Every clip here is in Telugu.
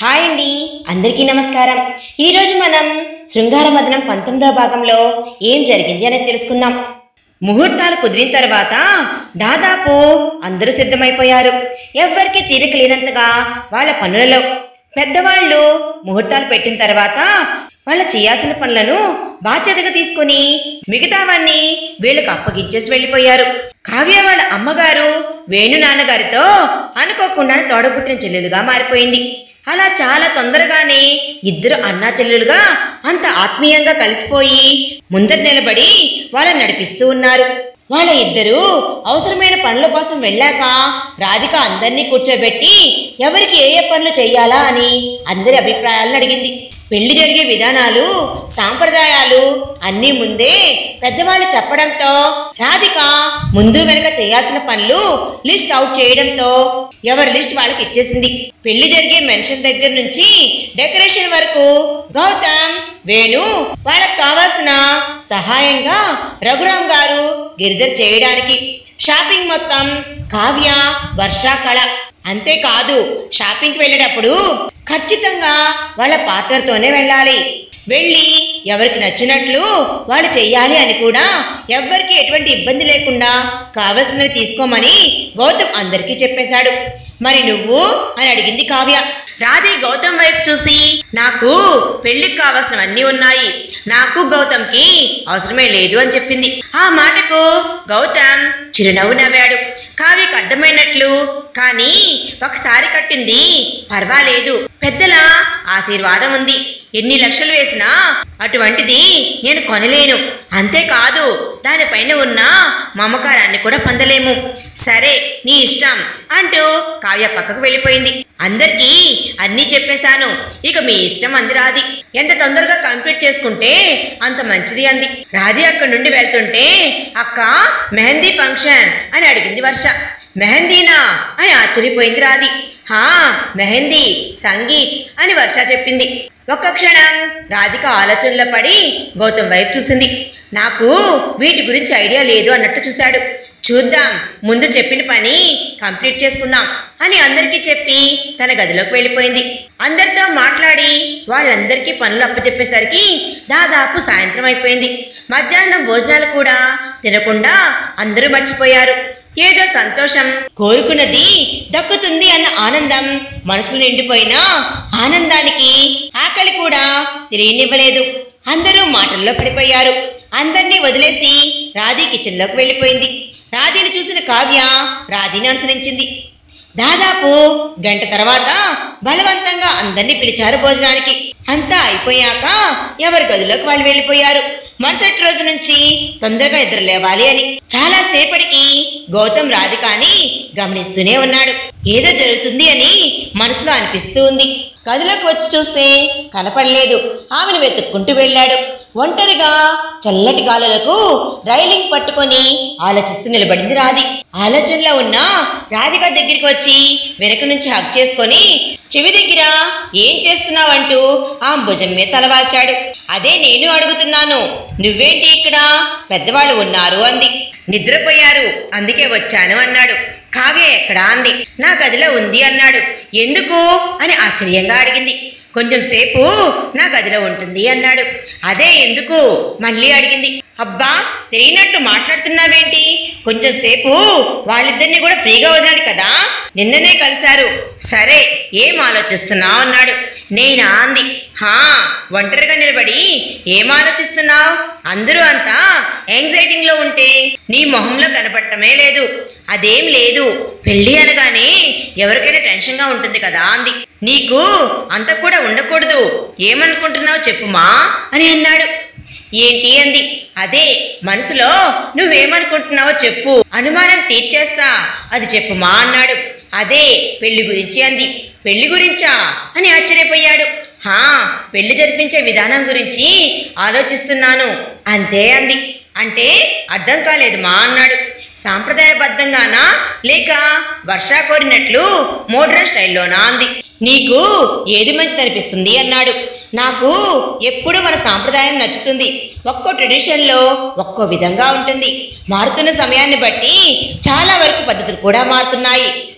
హాయ్ అండి అందరికీ నమస్కారం ఈరోజు మనం శృంగార మదనం పంతొమ్మిదవ భాగంలో ఏం జరిగింది అనేది తెలుసుకుందాం ముహూర్తాలు కుదిరిన తర్వాత దాదాపు అందరూ సిద్ధమైపోయారు ఎవ్వరికీ తీరిక లేనంతగా వాళ్ళ పనులలో పెద్దవాళ్ళు ముహూర్తాలు పెట్టిన తర్వాత వాళ్ళ చేయాల్సిన పనులను బాధ్యతగా తీసుకుని మిగతావన్నీ వీళ్ళకి అప్పగించేసి వెళ్ళిపోయారు కావ్య వాళ్ళ అమ్మగారు వేణు నాన్నగారితో అనుకోకుండానే తోడబుట్టిన చెల్లెలుగా మారిపోయింది అలా చాలా తొందరగానే ఇద్దరు అన్నా చెల్లెలుగా అంత ఆత్మీయంగా కలిసిపోయి ముందర నిలబడి వాళ్ళని నడిపిస్తూ ఉన్నారు వాళ్ళ ఇద్దరు అవసరమైన పనుల కోసం వెళ్ళాక రాధిక అందరినీ కూర్చోబెట్టి ఎవరికి ఏ ఏ పనులు చెయ్యాలా అని అందరి అభిప్రాయాలను అడిగింది పెళ్లి జరిగే విధానాలు సాంప్రదాయాలు అన్నీ ముందే పెద్దవాళ్ళు చెప్పడంతో రాధిక ముందు వెనక చేయాల్సిన పనులు లిస్ట్ అవుట్ చేయడంతో ఎవరి లిస్ట్ వాళ్ళకి ఇచ్చేసింది పెళ్లి జరిగే మెన్షన్ దగ్గర నుంచి డెకరేషన్ వరకు గౌతమ్ వేణు వాళ్ళకి కావాల్సిన సహాయంగా రఘురామ్ గారు గిరిజర్ చేయడానికి షాపింగ్ మొత్తం కావ్య వర్షా కళ అంతేకాదు షాపింగ్కి వెళ్ళేటప్పుడు ఖచ్చితంగా వాళ్ళ పార్ట్నర్తోనే వెళ్ళాలి వెళ్ళి ఎవరికి నచ్చినట్లు వాళ్ళు చెయ్యాలి అని కూడా ఎవ్వరికి ఎటువంటి ఇబ్బంది లేకుండా కావలసినవి తీసుకోమని గౌతమ్ అందరికీ చెప్పేశాడు మరి నువ్వు అని అడిగింది కావ్య రాధే గౌతమ్ వైపు చూసి నాకు పెళ్లికి కావాల్సినవన్నీ ఉన్నాయి నాకు గౌతమ్కి అవసరమే లేదు అని చెప్పింది ఆ మాటకు గౌతమ్ చిరునవ్వు నవ్వాడు కావ్యకు అర్థమైనట్లు కానీ ఒకసారి కట్టింది పర్వాలేదు పెద్దల ఆశీర్వాదం ఉంది ఎన్ని లక్షలు వేసినా అటువంటిది నేను కొనలేను అంతేకాదు దానిపైన ఉన్న మమకారాన్ని కూడా పొందలేము సరే నీ ఇష్టం అంటూ కావ్య పక్కకు వెళ్ళిపోయింది అందరికీ అన్నీ చెప్పేశాను ఇక మీ ఇష్టం అంది రాది ఎంత తొందరగా కంప్లీట్ చేసుకుంటే అంత మంచిది అంది రాధి అక్కడి నుండి వెళ్తుంటే అక్క మెహందీ ఫంక్షన్ అని అడిగింది వర్ష మెహందీనా అని ఆశ్చర్యపోయింది రాది హా మెహందీ సంగీత్ అని వర్ష చెప్పింది ఒక్క క్షణం రాధిక ఆలోచనలో పడి గౌతమ్ వైపు చూసింది నాకు వీటి గురించి ఐడియా లేదు అన్నట్టు చూశాడు చూద్దాం ముందు చెప్పిన పని కంప్లీట్ చేసుకుందాం అని అందరికీ చెప్పి తన గదిలోకి వెళ్ళిపోయింది అందరితో మాట్లాడి వాళ్ళందరికీ పనులు అప్పచెప్పేసరికి దాదాపు సాయంత్రం అయిపోయింది మధ్యాహ్నం భోజనాలు కూడా తినకుండా అందరూ మర్చిపోయారు ఏదో సంతోషం కోరుకున్నది దక్కుతుంది అన్న ఆనందం మనసులో నిండిపోయిన ఆనందానికి ఆకలి కూడా తెలియనివ్వలేదు అందరూ మాటల్లో పడిపోయారు అందర్నీ వదిలేసి రాధి కిచెన్లోకి వెళ్ళిపోయింది రాధిని చూసిన కావ్య రాధిని అనుసరించింది దాదాపు గంట తర్వాత బలవంతంగా అందరినీ పిలిచారు భోజనానికి అంతా అయిపోయాక ఎవరి గదిలోకి వాళ్ళు వెళ్ళిపోయారు మరుసటి రోజు నుంచి తొందరగా నిద్ర లేవాలి అని చాలా సేపటికి గౌతమ్ రాధికాని గమనిస్తూనే ఉన్నాడు ఏదో జరుగుతుంది అని మనసులో అనిపిస్తూ ఉంది గదిలోకి వచ్చి చూస్తే కనపడలేదు ఆమెను వెతుక్కుంటూ వెళ్ళాడు ఒంటరిగా చల్లటి గాలులకు రైలింగ్ పట్టుకొని ఆలోచిస్తూ నిలబడింది రాధి ఆలోచనలో ఉన్న రాధిక దగ్గరికి వచ్చి వెనక నుంచి హక్ చేసుకొని చెవి దగ్గర ఏం చేస్తున్నావంటూ ఆ భుజం మీద తలవాల్చాడు అదే నేను అడుగుతున్నాను నువ్వేంటి ఇక్కడ పెద్దవాళ్ళు ఉన్నారు అంది నిద్రపోయారు అందుకే వచ్చాను అన్నాడు కావ్య ఎక్కడా అంది నా గదిలో ఉంది అన్నాడు ఎందుకు అని ఆశ్చర్యంగా అడిగింది కొంచెం సేపు నా గదిలో ఉంటుంది అన్నాడు అదే ఎందుకు మళ్ళీ అడిగింది అబ్బా తెలియనట్లు మాట్లాడుతున్నావేంటి కొంచెం సేపు వాళ్ళిద్దరిని కూడా ఫ్రీగా వదిలాడు కదా నిన్ననే కలిశారు సరే ఏం ఆలోచిస్తున్నావు అన్నాడు నేనా అంది హా ఒంటరిగా నిలబడి ఏం ఆలోచిస్తున్నావు అందరూ అంతా యాంగ్జైటింగ్లో ఉంటే నీ మొహంలో కనపడటమే లేదు అదేం లేదు పెళ్ళి అనగానే ఎవరికైనా టెన్షన్గా ఉంటుంది కదా అంది నీకు అంత కూడా ఉండకూడదు ఏమనుకుంటున్నావు చెప్పుమా అని అన్నాడు ఏంటి అంది అదే మనసులో నువ్వేమనుకుంటున్నావో చెప్పు అనుమానం తీర్చేస్తా అది చెప్పుమా అన్నాడు అదే పెళ్లి గురించి అంది పెళ్లి గురించా అని ఆశ్చర్యపోయాడు హా పెళ్లి జరిపించే విధానం గురించి ఆలోచిస్తున్నాను అంతే అంది అంటే అర్థం కాలేదు మా అన్నాడు సాంప్రదాయబద్ధంగానా లేక వర్షా కోరినట్లు మోడ్రన్ స్టైల్లోనా అంది నీకు ఏది మంచిది అనిపిస్తుంది అన్నాడు నాకు ఎప్పుడు మన సాంప్రదాయం నచ్చుతుంది ఒక్కో ట్రెడిషన్లో ఒక్కో విధంగా ఉంటుంది మారుతున్న సమయాన్ని బట్టి చాలా వరకు పద్ధతులు కూడా మారుతున్నాయి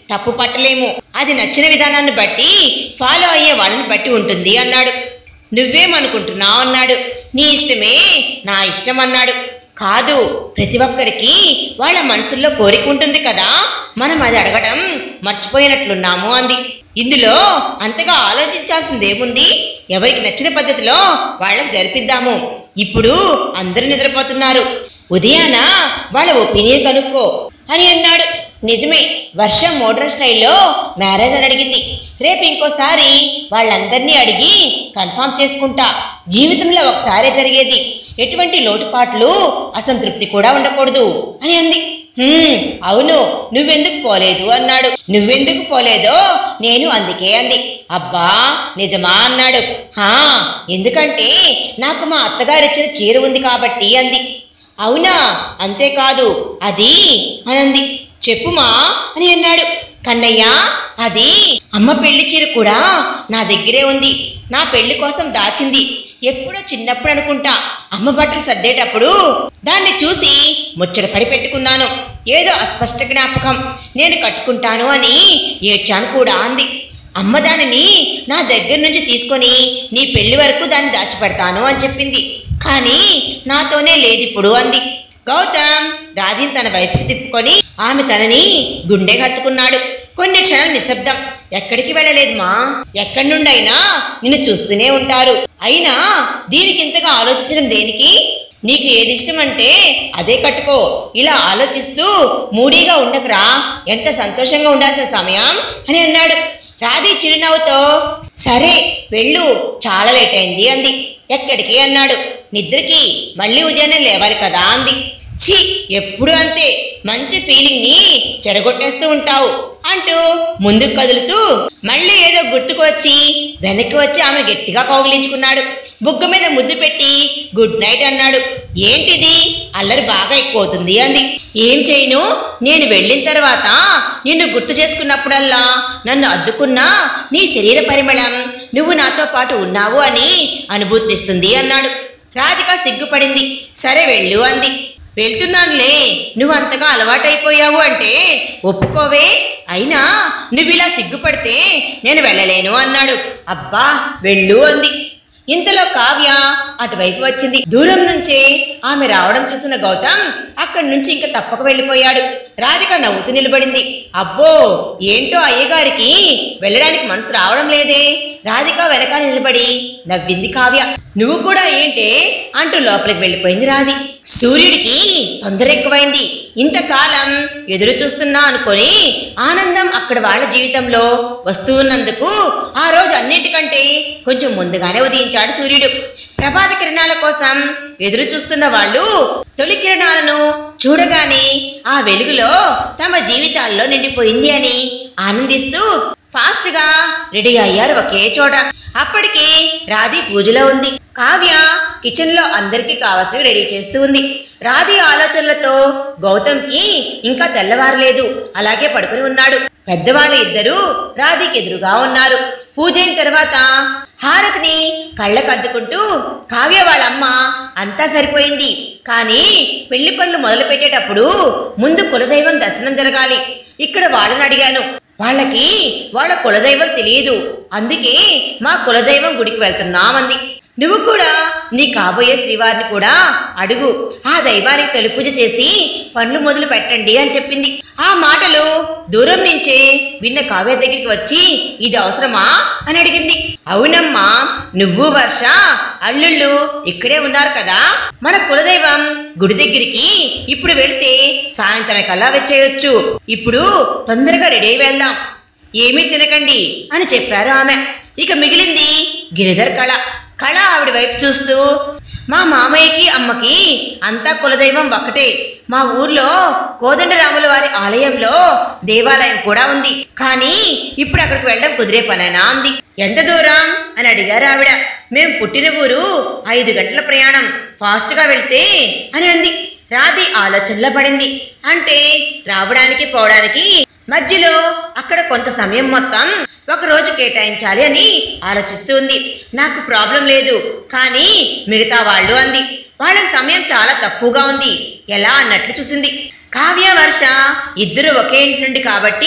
తప్పు పట్టలేము అది నచ్చిన విధానాన్ని బట్టి ఫాలో అయ్యే వాళ్ళని బట్టి ఉంటుంది అన్నాడు నువ్వేమనుకుంటున్నావు అన్నాడు నీ ఇష్టమే నా ఇష్టం అన్నాడు కాదు ప్రతి ఒక్కరికి వాళ్ళ మనసుల్లో కోరిక ఉంటుంది కదా మనం అది అడగడం మర్చిపోయినట్లున్నాము అంది ఇందులో అంతగా ఆలోచించాల్సిందేముంది ఎవరికి నచ్చిన పద్ధతిలో వాళ్ళకు జరిపిద్దాము ఇప్పుడు అందరూ నిద్రపోతున్నారు ఉదయాన వాళ్ళ ఒపీనియన్ కనుక్కో అని అన్నాడు నిజమే వర్షం మోడర్న్ స్టైల్లో మ్యారేజ్ అని అడిగింది రేపు ఇంకోసారి వాళ్ళందరినీ అడిగి కన్ఫామ్ చేసుకుంటా జీవితంలో ఒకసారే జరిగేది ఎటువంటి లోటుపాట్లు అసంతృప్తి కూడా ఉండకూడదు అని అంది "హ్మ్, అవును నువ్వెందుకు పోలేదు అన్నాడు నువ్వెందుకు పోలేదో నేను అందుకే అంది అబ్బా నిజమా అన్నాడు హా ఎందుకంటే నాకు మా అత్తగారిచ్చిన చీర ఉంది కాబట్టి అంది అవునా అంతేకాదు అది అనంది చెప్పుమా అని అన్నాడు కన్నయ్య అది అమ్మ పెళ్లి చీర కూడా నా దగ్గరే ఉంది నా పెళ్లి కోసం దాచింది ఎప్పుడో చిన్నప్పుడు అనుకుంటా అమ్మ బట్టలు సర్దేటప్పుడు దాన్ని చూసి ముచ్చట పడి పెట్టుకున్నాను ఏదో అస్పష్ట జ్ఞాపకం నేను కట్టుకుంటాను అని ఏడ్చాను కూడా అంది అమ్మ దానిని నా దగ్గర నుంచి తీసుకొని నీ పెళ్లి వరకు దాన్ని దాచిపెడతాను అని చెప్పింది కానీ నాతోనే లేదు ఇప్పుడు అంది గౌతమ్ రాజీని తన వైపుకి తిప్పుకొని ఆమె తనని గుండె హత్తుకున్నాడు కొన్ని క్షణాలు నిశ్శబ్దం ఎక్కడికి వెళ్ళలేదు మా ఎక్కడి నుండైనా నిన్ను చూస్తూనే ఉంటారు అయినా దీనికి ఇంతగా ఆలోచించడం దేనికి నీకు ఏది ఇష్టం అంటే అదే కట్టుకో ఇలా ఆలోచిస్తూ మూడీగా ఉండకురా ఎంత సంతోషంగా ఉండాల్సిన సమయం అని అన్నాడు రాధి చిరునవ్వుతో సరే వెళ్ళు చాలా లేట్ అయింది అంది ఎక్కడికి అన్నాడు నిద్రకి మళ్ళీ ఉదయాన్నే లేవాలి కదా అంది ఛీ ఎప్పుడు అంతే మంచి ఫీలింగ్ ని చెడగొట్టేస్తూ ఉంటావు అంటూ ముందుకు కదులుతూ మళ్ళీ ఏదో గుర్తుకు వచ్చి వెనక్కి వచ్చి ఆమెను గట్టిగా కౌగిలించుకున్నాడు బుగ్గ మీద ముద్దు పెట్టి గుడ్ నైట్ అన్నాడు ఏంటిది అల్లరి బాగా ఎక్కువవుతుంది అంది ఏం చేయను నేను వెళ్ళిన తర్వాత నిన్ను గుర్తు చేసుకున్నప్పుడల్లా నన్ను అద్దుకున్నా నీ శరీర పరిమళం నువ్వు నాతో పాటు ఉన్నావు అని అనుభూతినిస్తుంది అన్నాడు రాధిక సిగ్గుపడింది సరే వెళ్ళు అంది వెళ్తున్నానులే నువ్వు అంతగా అలవాటైపోయావు అంటే ఒప్పుకోవే అయినా నువ్వు ఇలా సిగ్గుపడితే నేను వెళ్ళలేను అన్నాడు అబ్బా వెళ్ళు అంది ఇంతలో కావ్య అటువైపు వచ్చింది దూరం నుంచే ఆమె రావడం చూసిన గౌతమ్ అక్కడి నుంచి ఇంకా తప్పక వెళ్ళిపోయాడు రాధిక నవ్వుతూ నిలబడింది అబ్బో ఏంటో అయ్యగారికి వెళ్ళడానికి మనసు రావడం లేదే రాధిక వెనకాల నిలబడి నవ్వింది కావ్య నువ్వు కూడా ఏంటే అంటూ లోపలికి వెళ్ళిపోయింది రాధి సూర్యుడికి తొందర ఎక్కువైంది ఇంతకాలం ఎదురు చూస్తున్నా అనుకొని ఆనందం అక్కడ వాళ్ళ జీవితంలో వస్తూ ఉన్నందుకు ఆ రోజు అన్నిటికంటే కొంచెం ముందుగానే ఉదయించాడు సూర్యుడు ప్రభాత కిరణాల కోసం ఎదురు చూస్తున్న వాళ్ళు తొలి కిరణాలను చూడగానే ఆ వెలుగులో తమ జీవితాల్లో నిండిపోయింది అని ఆనందిస్తూ ఫాస్ట్ గా రెడీ అయ్యారు ఒకే చోట అప్పటికి రాధి పూజలో ఉంది కావ్య కిచెన్ లో అందరికీ కావాల్సినవి రెడీ చేస్తూ ఉంది రాధి ఆలోచనలతో గౌతమ్కి ఇంకా తెల్లవారలేదు అలాగే పడుకుని ఉన్నాడు పెద్దవాళ్ళు ఇద్దరు రాధికి ఎదురుగా ఉన్నారు పూజ అయిన తర్వాత హారతిని కళ్ళకద్దుకుంటూ కావ్య వాళ్ళమ్మ అంతా సరిపోయింది కానీ పెళ్లి పనులు మొదలు పెట్టేటప్పుడు ముందు కులదైవం దర్శనం జరగాలి ఇక్కడ వాళ్ళని అడిగాను వాళ్ళకి వాళ్ళ కులదైవం తెలియదు అందుకే మా కులదైవం గుడికి వెళ్తున్నామంది నువ్వు కూడా నీ కాబోయే శ్రీవారిని కూడా అడుగు ఆ దైవానికి తొలి పూజ చేసి పనులు మొదలు పెట్టండి అని చెప్పింది ఆ మాటలు దూరం నుంచే విన్న కావ్య దగ్గరికి వచ్చి ఇది అవసరమా అని అడిగింది అవునమ్మా నువ్వు వర్ష అల్లుళ్ళు ఇక్కడే ఉన్నారు కదా మన కులదైవం గుడి దగ్గరికి ఇప్పుడు వెళితే సాయంత్రం కల్లా వచ్చేయొచ్చు ఇప్పుడు తొందరగా రెడీ అయి వెళ్దాం ఏమీ తినకండి అని చెప్పారు ఆమె ఇక మిగిలింది గిరిధర్ కళ కళ ఆవిడ వైపు చూస్తూ మా మామయ్యకి అమ్మకి అంతా కులదైవం ఒక్కటే మా ఊర్లో కోదండరాముల వారి ఆలయంలో దేవాలయం కూడా ఉంది కానీ ఇప్పుడు అక్కడికి వెళ్ళడం కుదిరే పనేనా అంది ఎంత దూరం అని అడిగారు ఆవిడ మేం పుట్టిన ఊరు ఐదు గంటల ప్రయాణం ఫాస్ట్గా వెళ్తే అని అంది రాధి ఆలోచనలో పడింది అంటే రావడానికి పోవడానికి మధ్యలో అక్కడ కొంత సమయం మొత్తం ఒక రోజు కేటాయించాలి అని ఆలోచిస్తూ ఉంది నాకు ప్రాబ్లం లేదు కానీ మిగతా వాళ్ళు అంది వాళ్ళకి సమయం చాలా తక్కువగా ఉంది ఎలా అన్నట్లు చూసింది కావ్య వర్ష ఇద్దరు ఒకే ఇంటి నుండి కాబట్టి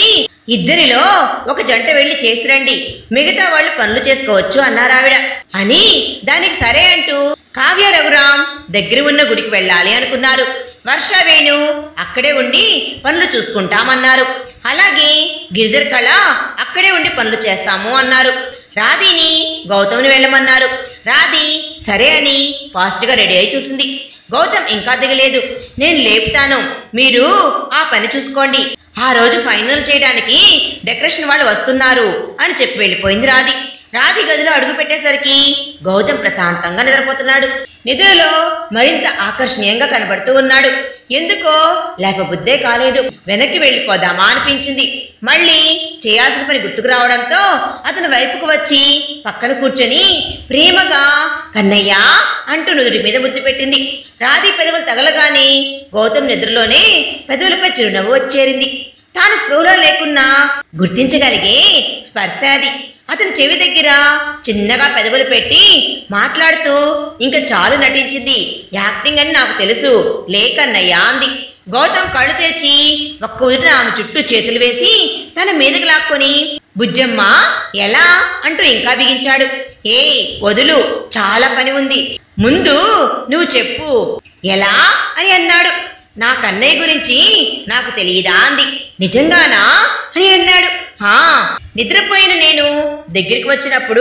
ఇద్దరిలో ఒక జంట వెళ్ళి చేసి రండి మిగతా వాళ్ళు పనులు చేసుకోవచ్చు అన్నారావిడ అని దానికి సరే అంటూ కావ్య రఘురాం దగ్గర ఉన్న గుడికి వెళ్ళాలి అనుకున్నారు వర్ష వేణు అక్కడే ఉండి పనులు చూసుకుంటామన్నారు అలాగే గిరిధర్ కళ అక్కడే ఉండి పనులు చేస్తాము అన్నారు రాధిని గౌతమ్ని వెళ్ళమన్నారు రాధి సరే అని ఫాస్ట్గా రెడీ అయి చూసింది గౌతమ్ ఇంకా దిగలేదు నేను లేపుతాను మీరు ఆ పని చూసుకోండి ఆ రోజు ఫైనల్ చేయడానికి డెకరేషన్ వాళ్ళు వస్తున్నారు అని చెప్పి వెళ్ళిపోయింది రాధి రాధి గదిలో అడుగు పెట్టేసరికి గౌతమ్ ప్రశాంతంగా నిద్రపోతున్నాడు నిధులలో మరింత ఆకర్షణీయంగా కనబడుతూ ఉన్నాడు ఎందుకో లేపబుద్దే కాలేదు వెనక్కి వెళ్ళిపోదామా అనిపించింది మళ్ళీ చేయాల్సిన పని గుర్తుకు రావడంతో అతని వైపుకు వచ్చి పక్కన కూర్చొని ప్రేమగా కన్నయ్య అంటూ నుదుటి మీద ముద్దు పెట్టింది రాధి పెదవులు తగలగానే గౌతమ్ నిద్రలోనే పెదవులపై చిరునవ్వు వచ్చేరింది తాను స్పృహలో లేకున్నా గుర్తించగలిగే స్పర్శ అది అతని చెవి దగ్గర చిన్నగా పెదవులు పెట్టి మాట్లాడుతూ ఇంకా చాలు నటించింది యాక్టింగ్ అని నాకు తెలుసు లేకన్నయ్యా అంది గౌతమ్ కళ్ళు తెరిచి ఒక్క ఉదిరిన ఆమె చుట్టూ చేతులు వేసి తన మీదకి లాక్కొని బుజ్జమ్మ ఎలా అంటూ ఇంకా బిగించాడు ఏ వదులు చాలా పని ఉంది ముందు నువ్వు చెప్పు ఎలా అని అన్నాడు నా కన్నయ్య గురించి నాకు తెలియదా అంది నిజంగానా అని అన్నాడు హా నిద్రపోయిన నేను దగ్గరికి వచ్చినప్పుడు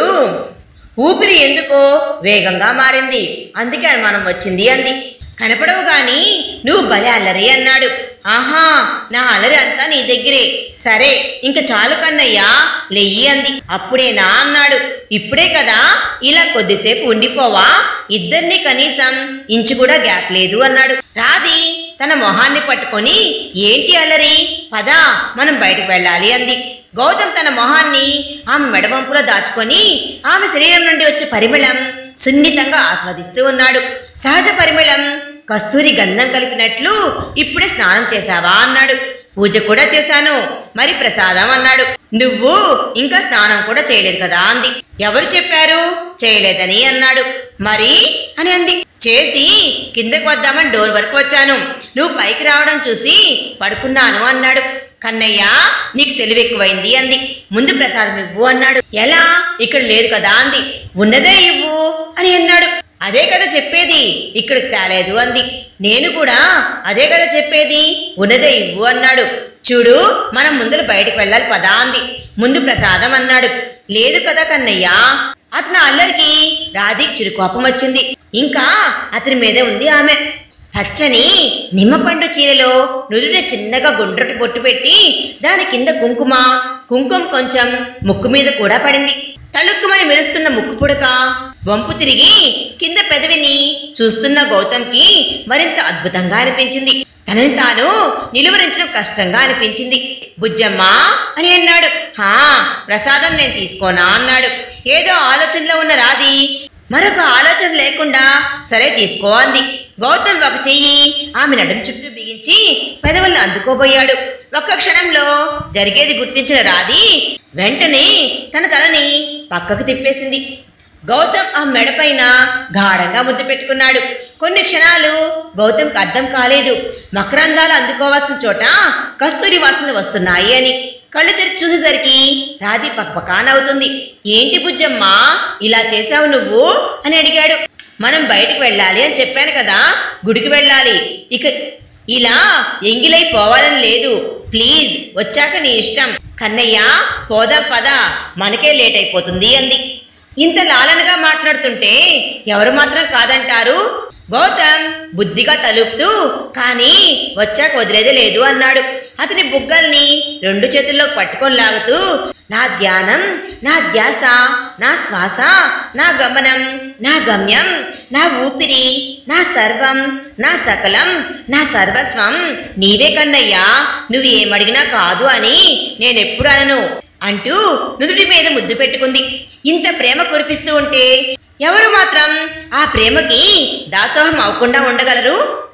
ఊపిరి ఎందుకో వేగంగా మారింది అందుకే అనుమానం వచ్చింది అంది కనపడవు గాని నువ్వు భలే అల్లరి అన్నాడు ఆహా నా అల్లరి అంతా నీ దగ్గరే సరే ఇంక చాలు కన్నయ్యా లెయ్యి అంది అప్పుడేనా అన్నాడు ఇప్పుడే కదా ఇలా కొద్దిసేపు ఉండిపోవా ఇద్దరిని కనీసం ఇంచు కూడా గ్యాప్ లేదు అన్నాడు రాధి తన మొహాన్ని పట్టుకొని ఏంటి అల్లరి పదా మనం బయటకు వెళ్ళాలి అంది గౌతమ్ తన మొహాన్ని ఆమె మెడవంపులో దాచుకొని ఆమె శరీరం నుండి వచ్చే పరిమళం సున్నితంగా ఆస్వాదిస్తూ ఉన్నాడు సహజ పరిమళం కస్తూరి గంధం కలిపినట్లు ఇప్పుడే స్నానం చేశావా అన్నాడు పూజ కూడా చేశాను మరి ప్రసాదం అన్నాడు నువ్వు ఇంకా స్నానం కూడా చేయలేదు కదా అంది ఎవరు చెప్పారు చేయలేదని అన్నాడు మరి అని అంది చేసి కిందకు వద్దామని డోర్ వరకు వచ్చాను నువ్వు పైకి రావడం చూసి పడుకున్నాను అన్నాడు కన్నయ్య నీకు తెలివి ఎక్కువైంది అంది ముందు ప్రసాదం ఇవ్వు అన్నాడు ఎలా ఇక్కడ లేదు కదా అంది ఉన్నదే ఇవ్వు అని అన్నాడు అదే కదా చెప్పేది ఇక్కడికి తేలేదు అంది నేను కూడా అదే కదా చెప్పేది ఉన్నదే ఇవ్వు అన్నాడు చూడు మనం ముందర బయటికి వెళ్ళాలి పదా అంది ముందు ప్రసాదం అన్నాడు లేదు కదా కన్నయ్య అతని అల్లరికి రాధికి చిరుకోపం వచ్చింది ఇంకా అతని మీదే ఉంది ఆమె పచ్చని నిమ్మపండు చీరలో నుదుట చిన్నగా గుండ్రటి బొట్టు పెట్టి దాని కింద కుంకుమ కుంకుమ కొంచెం ముక్కు మీద కూడా పడింది తళుక్కుమని మెరుస్తున్న ముక్కు పుడక వంపు తిరిగి కింద పెదవిని చూస్తున్న గౌతమ్కి మరింత అద్భుతంగా అనిపించింది తనని తాను నిలువరించడం కష్టంగా అనిపించింది బుజ్జమ్మ అని అన్నాడు హా ప్రసాదం నేను తీసుకోనా అన్నాడు ఏదో ఆలోచనలో ఉన్న రాధి మరొక ఆలోచన లేకుండా సరే తీసుకో అంది గౌతమ్ ఒక చెయ్యి ఆమె నడుం చుట్టూ బిగించి పెదవులను అందుకోబోయాడు ఒక్క క్షణంలో జరిగేది గుర్తించిన రాధి వెంటనే తన తలని పక్కకు తిప్పేసింది గౌతమ్ ఆ మెడపైన గాఢంగా ముద్దు పెట్టుకున్నాడు కొన్ని క్షణాలు గౌతమ్కి అర్థం కాలేదు మకరందాలు అందుకోవాల్సిన చోట కస్తూరి వాసనలు వస్తున్నాయి అని కళ్ళు తెరిచి చూసేసరికి రాధి పక్పకా నవ్వుతుంది ఏంటి బుజ్జమ్మ ఇలా చేసావు నువ్వు అని అడిగాడు మనం బయటికి వెళ్ళాలి అని చెప్పాను కదా గుడికి వెళ్ళాలి ఇక ఇలా ఎంగిలై పోవాలని లేదు ప్లీజ్ వచ్చాక నీ ఇష్టం కన్నయ్య పోదాం పద మనకే లేట్ అయిపోతుంది అంది ఇంత లాలనగా మాట్లాడుతుంటే ఎవరు మాత్రం కాదంటారు గౌతమ్ బుద్ధిగా తలుపుతూ కానీ వచ్చాక వదిలేదే లేదు అన్నాడు అతని బుగ్గల్ని రెండు చేతుల్లో పట్టుకొని లాగుతూ నా ధ్యానం నా ధ్యాస నా శ్వాస నా గమనం నా గమ్యం నా ఊపిరి నా సర్వం నా సకలం నా సర్వస్వం నీవే కన్నయ్యా నువ్వు ఏమడిగినా కాదు అని నేనెప్పుడు అనను అంటూ నుదుటి మీద ముద్దు పెట్టుకుంది ఇంత ప్రేమ కురిపిస్తూ ఉంటే ఎవరు మాత్రం ఆ ప్రేమకి దాసోహం అవ్వకుండా ఉండగలరు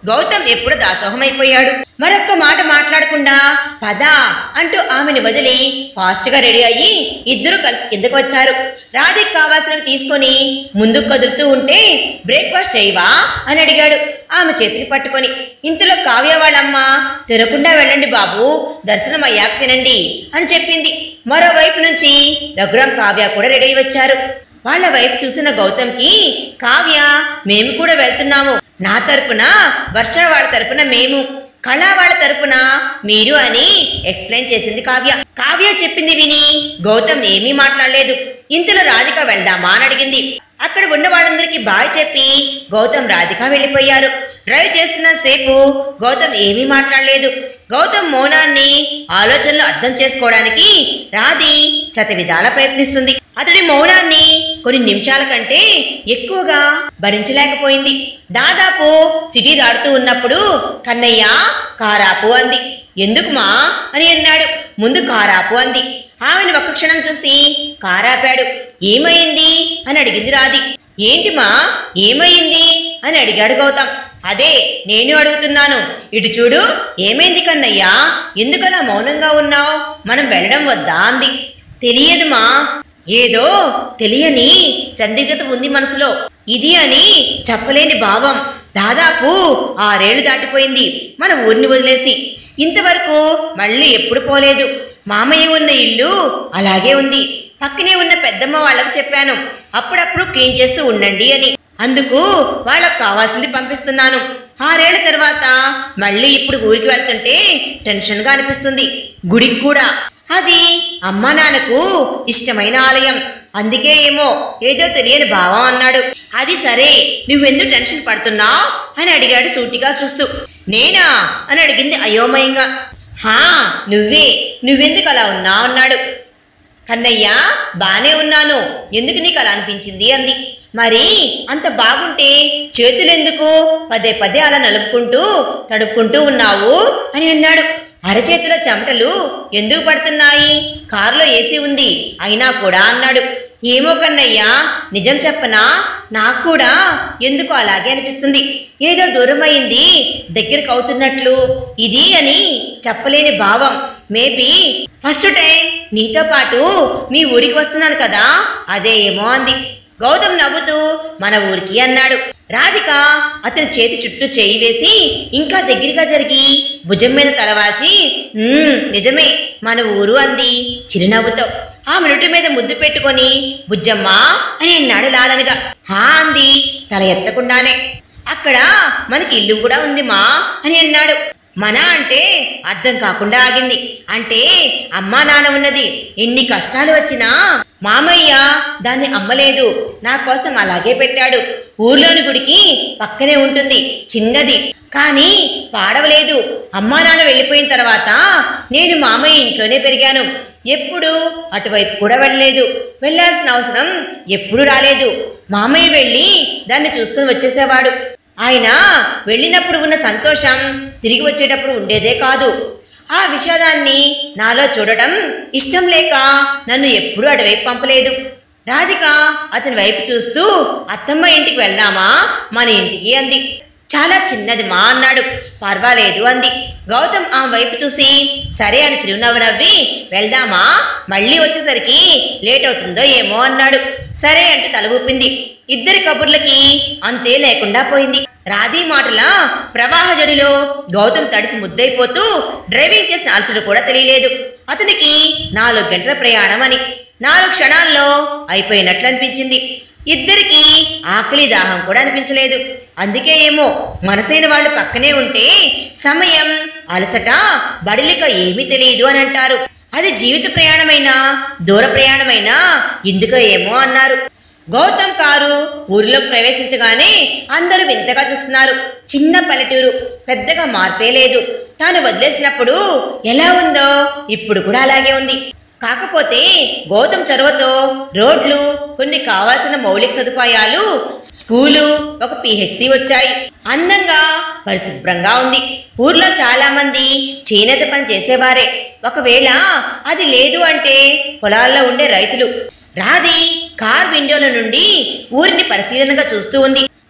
గౌతమ్ ఎప్పుడు దాసోహమైపోయాడు మరొక్క మాట మాట్లాడకుండా పద అంటూ ఆమెను వదిలి ఫాస్ట్ గా రెడీ అయ్యి ఇద్దరు కలిసి కిందకు వచ్చారు రాధిక్ కావాల్సినవి తీసుకొని ముందుకు కదులుతూ ఉంటే బ్రేక్ఫాస్ట్ చేయవా అని అడిగాడు ఆమె చేతిని పట్టుకొని ఇంతలో కావ్య వాళ్ళమ్మ తిరగకుండా వెళ్ళండి బాబు దర్శనం అయ్యాక తినండి అని చెప్పింది మరోవైపు నుంచి రఘురాం కావ్య కూడా రెడీ అయి వచ్చారు వాళ్ళ వైపు చూసిన గౌతమ్కి కావ్య మేము కూడా వెళ్తున్నాము నా తరపున వర్ష వాళ్ళ తరపున మేము కళా వాళ్ళ తరపున మీరు అని ఎక్స్ప్లెయిన్ చేసింది కావ్య కావ్య చెప్పింది విని గౌతమ్ ఏమీ మాట్లాడలేదు ఇంతలో రాధిక వెళ్దామా అని అడిగింది అక్కడ ఉన్న వాళ్ళందరికీ బాయ్ చెప్పి గౌతమ్ రాధిక వెళ్ళిపోయారు డ్రైవ్ చేస్తున్న సేపు గౌతమ్ ఏమీ మాట్లాడలేదు గౌతమ్ మౌనాన్ని ఆలోచనలు అర్థం చేసుకోవడానికి రాధి శతవిధాల ప్రయత్నిస్తుంది అతడి మౌనాన్ని కొన్ని నిమిషాల కంటే ఎక్కువగా భరించలేకపోయింది దాదాపు సిటీ దాడుతూ ఉన్నప్పుడు కన్నయ్య కారాపు అంది ఎందుకుమా అని అన్నాడు ముందు కారాపు అంది ఆమెను ఒక్క క్షణం చూసి కారాపాడు ఏమైంది అని అడిగింది రాధి ఏంటిమా ఏమైంది అని అడిగాడు గౌతమ్ అదే నేను అడుగుతున్నాను ఇటు చూడు ఏమైంది కన్నయ్యా ఎందుకలా మౌనంగా ఉన్నావు మనం వెళ్ళడం వద్దా అంది తెలియదుమా ఏదో తెలియని సందిగ్ధత ఉంది మనసులో ఇది అని చెప్పలేని భావం దాదాపు ఆరేళ్లు దాటిపోయింది మన ఊరిని వదిలేసి ఇంతవరకు మళ్ళీ ఎప్పుడు పోలేదు మామయ్య ఉన్న ఇల్లు అలాగే ఉంది పక్కనే ఉన్న పెద్దమ్మ వాళ్ళకు చెప్పాను అప్పుడప్పుడు క్లీన్ చేస్తూ ఉండండి అని అందుకు వాళ్ళకు కావాల్సింది పంపిస్తున్నాను ఆరేళ్ల తర్వాత మళ్ళీ ఇప్పుడు ఊరికి వెళ్తుంటే టెన్షన్గా అనిపిస్తుంది గుడికి కూడా అది అమ్మా నాన్నకు ఇష్టమైన ఆలయం అందుకే ఏమో ఏదో తెలియని భావం అన్నాడు అది సరే నువ్వెందుకు టెన్షన్ పడుతున్నావు అని అడిగాడు సూటిగా చూస్తూ నేనా అని అడిగింది అయోమయంగా హా నువ్వే నువ్వెందుకు అలా ఉన్నావు అన్నాడు కన్నయ్య బానే ఉన్నాను ఎందుకు నీకు అలా అనిపించింది అంది మరి అంత బాగుంటే చేతులెందుకు పదే పదే అలా నలుపుకుంటూ తడుపుకుంటూ ఉన్నావు అని అన్నాడు అరచేతిలో చెమటలు ఎందుకు పడుతున్నాయి కారులో ఏసీ ఉంది అయినా కూడా అన్నాడు ఏమో కన్నయ్య నిజం చెప్పనా నాకు కూడా ఎందుకు అలాగే అనిపిస్తుంది ఏదో దూరమైంది దగ్గరకు అవుతున్నట్లు ఇది అని చెప్పలేని భావం మేబీ ఫస్ట్ టైం నీతో పాటు మీ ఊరికి వస్తున్నాను కదా అదే ఏమో అంది గౌతమ్ నవ్వుతూ మన ఊరికి అన్నాడు రాధిక అతని చేతి చుట్టూ చేయి వేసి ఇంకా దగ్గరగా జరిగి భుజం మీద తలవాచి "ఉమ్, నిజమే మన ఊరు అంది చిరునవ్వుతో ఆ మినుటి మీద ముద్దు పెట్టుకొని బుజ్జమ్మా అని అన్నాడు లాలనగా హా అంది తల ఎత్తకుండానే అక్కడ మనకి ఇల్లు కూడా ఉంది మా అని అన్నాడు మన అంటే అర్థం కాకుండా ఆగింది అంటే అమ్మా నాన్న ఉన్నది ఎన్ని కష్టాలు వచ్చినా మామయ్య దాన్ని అమ్మలేదు నా కోసం అలాగే పెట్టాడు ఊర్లోని గుడికి పక్కనే ఉంటుంది చిన్నది కానీ పాడవలేదు అమ్మా నాన్న వెళ్ళిపోయిన తర్వాత నేను మామయ్య ఇంట్లోనే పెరిగాను ఎప్పుడు అటువైపు కూడా వెళ్ళలేదు వెళ్ళాల్సిన అవసరం ఎప్పుడు రాలేదు మామయ్య వెళ్ళి దాన్ని చూసుకుని వచ్చేసేవాడు ఆయన వెళ్ళినప్పుడు ఉన్న సంతోషం తిరిగి వచ్చేటప్పుడు ఉండేదే కాదు ఆ విషాదాన్ని నాలో చూడటం ఇష్టం లేక నన్ను ఎప్పుడూ అటువైపు పంపలేదు రాధిక అతని వైపు చూస్తూ అత్తమ్మ ఇంటికి వెళ్దామా మన ఇంటికి అంది చాలా చిన్నది మా అన్నాడు పర్వాలేదు అంది గౌతమ్ ఆమె వైపు చూసి సరే అని చిరునవ్వు నవ్వి వెళ్దామా మళ్ళీ వచ్చేసరికి లేట్ అవుతుందో ఏమో అన్నాడు సరే అంటూ తల ఊపింది ఇద్దరి కబుర్లకి అంతే లేకుండా పోయింది రాధీ మాటల ప్రవాహ జడిలో గౌతమ్ తడిసి ముద్దైపోతూ డ్రైవింగ్ చేసిన అలసట కూడా తెలియలేదు అతనికి నాలుగు గంటల ప్రయాణం అని నాలుగు క్షణాల్లో అయిపోయినట్లు అనిపించింది ఇద్దరికి ఆకలి దాహం కూడా అనిపించలేదు అందుకే ఏమో మనసైన వాళ్ళు పక్కనే ఉంటే సమయం అలసట బడిలిక ఏమీ తెలియదు అని అంటారు అది జీవిత ప్రయాణమైనా దూర ప్రయాణమైనా ఎందుకో ఏమో అన్నారు గౌతమ్ కారు ఊరిలోకి ప్రవేశించగానే అందరూ వింతగా చూస్తున్నారు చిన్న పల్లెటూరు పెద్దగా మార్పే లేదు తాను వదిలేసినప్పుడు ఎలా ఉందో ఇప్పుడు కూడా అలాగే ఉంది కాకపోతే గౌతమ్ చొరవతో రోడ్లు కొన్ని కావాల్సిన మౌలిక సదుపాయాలు స్కూలు ఒక పిహెచ్సి వచ్చాయి అందంగా పరిశుభ్రంగా ఉంది ఊర్లో చాలా మంది చేనేత పని చేసేవారే ఒకవేళ అది లేదు అంటే పొలాల్లో ఉండే రైతులు రాధి కార్ విండోల నుండి ఊరిని పరిశీలనగా చూస్తూ ఉంది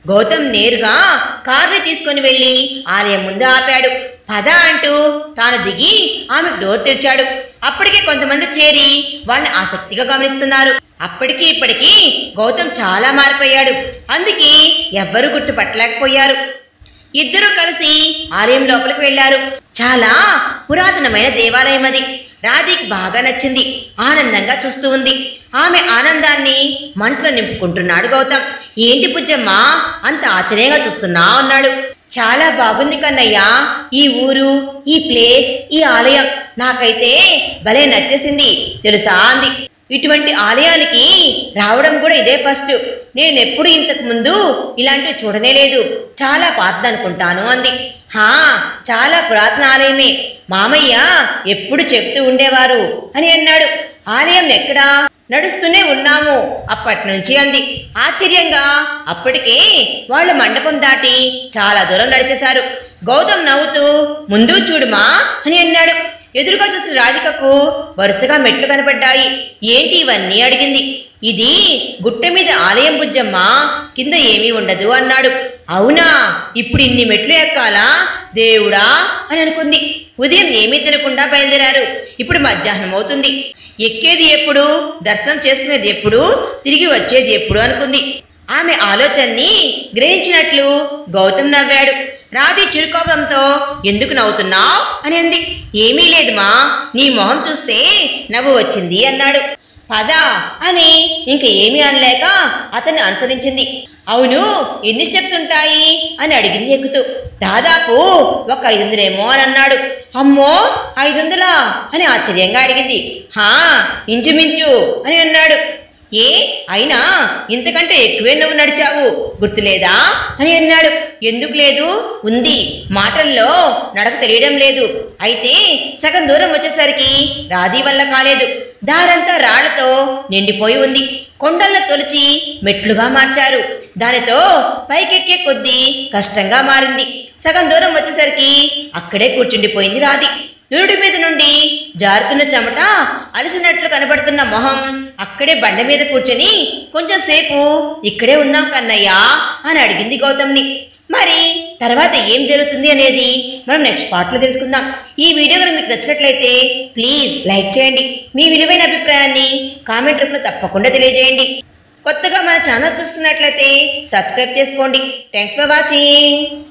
గౌతమ్ నేరుగా కార్ని తీసుకొని వెళ్ళి ఆలయం ముందు ఆపాడు పద అంటూ తాను దిగి ఆమె డోర్ తెరిచాడు అప్పటికే కొంతమంది చేరి వాళ్ళని ఆసక్తిగా గమనిస్తున్నారు అప్పటికి ఇప్పటికీ గౌతమ్ చాలా మారిపోయాడు అందుకే ఎవ్వరూ గుర్తుపట్టలేకపోయారు ఇద్దరూ కలిసి ఆలయం లోపలికి వెళ్లారు చాలా పురాతనమైన దేవాలయం అది రాధికి బాగా నచ్చింది ఆనందంగా చూస్తూ ఉంది ఆమె ఆనందాన్ని మనసులో నింపుకుంటున్నాడు గౌతమ్ ఏంటి బుజ్జమ్మ అంత ఆశ్చర్యంగా చూస్తున్నా ఉన్నాడు చాలా బాగుంది కన్నయ్య ఈ ఊరు ఈ ప్లేస్ ఈ ఆలయం నాకైతే భలే నచ్చేసింది తెలుసా అంది ఇటువంటి ఆలయానికి రావడం కూడా ఇదే ఫస్ట్ నేనెప్పుడు ఇంతకు ముందు ఇలాంటివి చూడనే లేదు చాలా పాతదనుకుంటాను అంది హా చాలా పురాతన ఆలయమే మామయ్య ఎప్పుడు చెప్తూ ఉండేవారు అని అన్నాడు ఆలయం ఎక్కడా నడుస్తూనే ఉన్నాము అప్పటి నుంచి అంది ఆశ్చర్యంగా అప్పటికే వాళ్ళ మండపం దాటి చాలా దూరం నడిచేశారు గౌతమ్ నవ్వుతూ ముందు చూడుమా అని అన్నాడు ఎదురుగా చూసిన రాధికకు వరుసగా మెట్లు కనపడ్డాయి ఏంటి ఇవన్నీ అడిగింది ఇది గుట్ట మీద ఆలయం బుజ్జమ్మ కింద ఏమీ ఉండదు అన్నాడు అవునా ఇప్పుడు ఇన్ని మెట్లు ఎక్కాలా దేవుడా అని అనుకుంది ఉదయం ఏమీ తినకుండా బయలుదేరారు ఇప్పుడు మధ్యాహ్నం అవుతుంది ఎక్కేది ఎప్పుడు దర్శనం చేసుకునేది ఎప్పుడు తిరిగి వచ్చేది ఎప్పుడు అనుకుంది ఆమె ఆలోచనని గ్రహించినట్లు గౌతమ్ నవ్వాడు రాధి చిరుకోపంతో ఎందుకు నవ్వుతున్నావు అని అంది ఏమీ లేదు మా నీ మొహం చూస్తే నవ్వు వచ్చింది అన్నాడు పద అని ఇంక ఏమీ అనలేక అతన్ని అనుసరించింది అవును ఎన్ని స్టెప్స్ ఉంటాయి అని అడిగింది ఎక్కుతూ దాదాపు ఒక ఐదు వందలేమో అని అన్నాడు అమ్మో ఐదు వందలా అని ఆశ్చర్యంగా అడిగింది హా ఇంచుమించు అని అన్నాడు ఏ అయినా ఇంతకంటే ఎక్కువే నువ్వు నడిచావు గుర్తులేదా అని అన్నాడు ఎందుకు లేదు ఉంది మాటల్లో నడక తెలియడం లేదు అయితే సగం దూరం వచ్చేసరికి రాధి వల్ల కాలేదు దారంతా రాళ్లతో నిండిపోయి ఉంది కొండల్లో తొలిచి మెట్లుగా మార్చారు దానితో పైకెక్కే కొద్దీ కష్టంగా మారింది సగం దూరం వచ్చేసరికి అక్కడే కూర్చుండిపోయింది రాధి నురుడి మీద నుండి జారుతున్న చెమట అలసినట్లు కనబడుతున్న మొహం అక్కడే బండ మీద కూర్చొని కొంచెం సేపు ఇక్కడే ఉందాం కన్నయ్య అని అడిగింది గౌతమ్ని మరి తర్వాత ఏం జరుగుతుంది అనేది మనం నెక్స్ట్ పార్ట్లో తెలుసుకుందాం ఈ వీడియో కనుక మీకు నచ్చినట్లయితే ప్లీజ్ లైక్ చేయండి మీ విలువైన అభిప్రాయాన్ని కామెంట్ రూపంలో తప్పకుండా తెలియజేయండి కొత్తగా మన ఛానల్ చూస్తున్నట్లయితే సబ్స్క్రైబ్ చేసుకోండి థ్యాంక్స్ ఫర్ వాచింగ్